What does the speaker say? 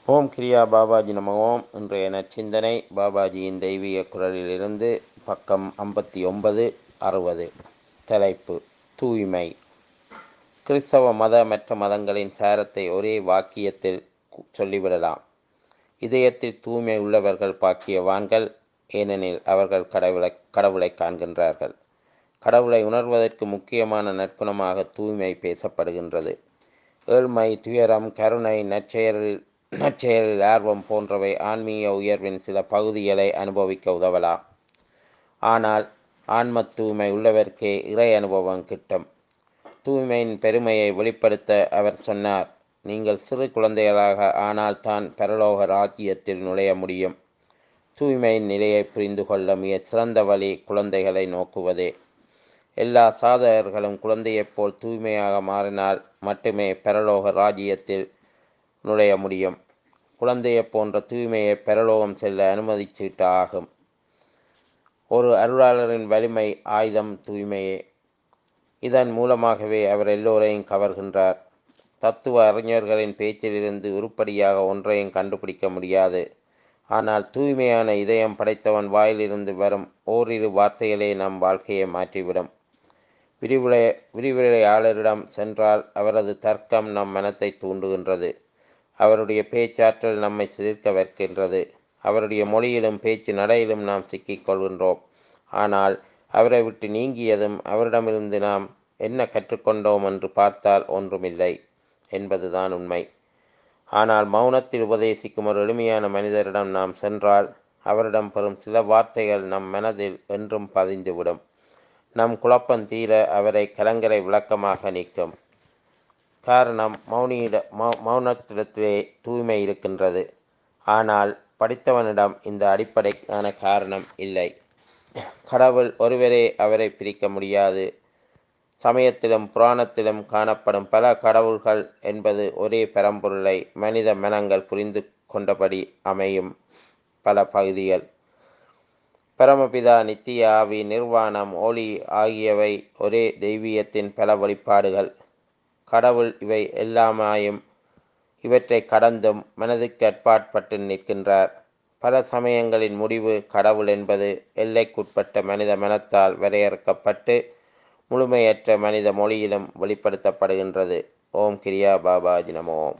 ஓம் கிரியா பாபாஜி நம ஓம் இன்றைய நச்சிந்தனை பாபாஜியின் தெய்வீக குரலிலிருந்து பக்கம் ஐம்பத்தி ஒன்பது அறுபது தலைப்பு தூய்மை கிறிஸ்தவ மத மற்ற மதங்களின் சாரத்தை ஒரே வாக்கியத்தில் கு- சொல்லிவிடலாம் இதயத்தில் தூய்மை உள்ளவர்கள் பாக்கியவான்கள் ஏனெனில் அவர்கள் கடவுளை கடவுளை காண்கின்றார்கள் கடவுளை உணர்வதற்கு முக்கியமான நற்குணமாக தூய்மை பேசப்படுகின்றது ஏழ்மை துயரம் கருணை நற்செயலில் நற்செயலில் ஆர்வம் போன்றவை ஆன்மீக உயர்வின் சில பகுதிகளை அனுபவிக்க உதவலாம் ஆனால் ஆன்ம தூய்மை உள்ளவர்க்கே இறை அனுபவம் கிட்டும் தூய்மையின் பெருமையை வெளிப்படுத்த அவர் சொன்னார் நீங்கள் சிறு குழந்தைகளாக ஆனால் தான் பரலோக ராஜ்யத்தில் நுழைய முடியும் தூய்மையின் நிலையை புரிந்து கொள்ள மிக சிறந்த வழி குழந்தைகளை நோக்குவதே எல்லா சாதகர்களும் குழந்தையைப் போல் தூய்மையாக மாறினால் மட்டுமே பரலோக ராஜ்யத்தில் நுழைய முடியும் குழந்தையைப் போன்ற தூய்மையை பரலோகம் செல்ல அனுமதிச்சீட்டு ஆகும் ஒரு அருளாளரின் வலிமை ஆயுதம் தூய்மையே இதன் மூலமாகவே அவர் எல்லோரையும் கவர்கின்றார் தத்துவ அறிஞர்களின் பேச்சிலிருந்து உருப்படியாக ஒன்றையும் கண்டுபிடிக்க முடியாது ஆனால் தூய்மையான இதயம் படைத்தவன் வாயிலிருந்து வரும் ஓரிரு வார்த்தைகளே நம் வாழ்க்கையை மாற்றிவிடும் விரிவுரை விரிவுரையாளரிடம் சென்றால் அவரது தர்க்கம் நம் மனத்தை தூண்டுகின்றது அவருடைய பேச்சாற்றல் நம்மை சிலிர்க்க வைக்கின்றது அவருடைய மொழியிலும் பேச்சு நடையிலும் நாம் சிக்கிக் கொள்கின்றோம் ஆனால் அவரை விட்டு நீங்கியதும் அவரிடமிருந்து நாம் என்ன கற்றுக்கொண்டோம் என்று பார்த்தால் ஒன்றுமில்லை என்பதுதான் உண்மை ஆனால் மௌனத்தில் உபதேசிக்கும் ஒரு எளிமையான மனிதரிடம் நாம் சென்றால் அவரிடம் பெறும் சில வார்த்தைகள் நம் மனதில் என்றும் பதிந்துவிடும் நம் குழப்பம் தீர அவரை கலங்கரை விளக்கமாக நீக்கும் காரணம் மௌனியிட மௌ மௌனத்திடத்திலே தூய்மை இருக்கின்றது ஆனால் படித்தவனிடம் இந்த அடிப்படைக்கான காரணம் இல்லை கடவுள் ஒருவரே அவரை பிரிக்க முடியாது சமயத்திலும் புராணத்திலும் காணப்படும் பல கடவுள்கள் என்பது ஒரே பரம்பொருளை மனித மனங்கள் புரிந்து கொண்டபடி அமையும் பல பகுதிகள் பரமபிதா நித்திய ஆவி நிர்வாணம் ஒளி ஆகியவை ஒரே தெய்வீகத்தின் பல வெளிப்பாடுகள் கடவுள் இவை எல்லாமாயும் இவற்றை கடந்தும் மனதுக்கு அட்பாட்பட்டு நிற்கின்றார் பல சமயங்களின் முடிவு கடவுள் என்பது எல்லைக்குட்பட்ட மனித மனத்தால் வரையறுக்கப்பட்டு முழுமையற்ற மனித மொழியிலும் வெளிப்படுத்தப்படுகின்றது ஓம் கிரியா பாபாஜி நமோ ஓம்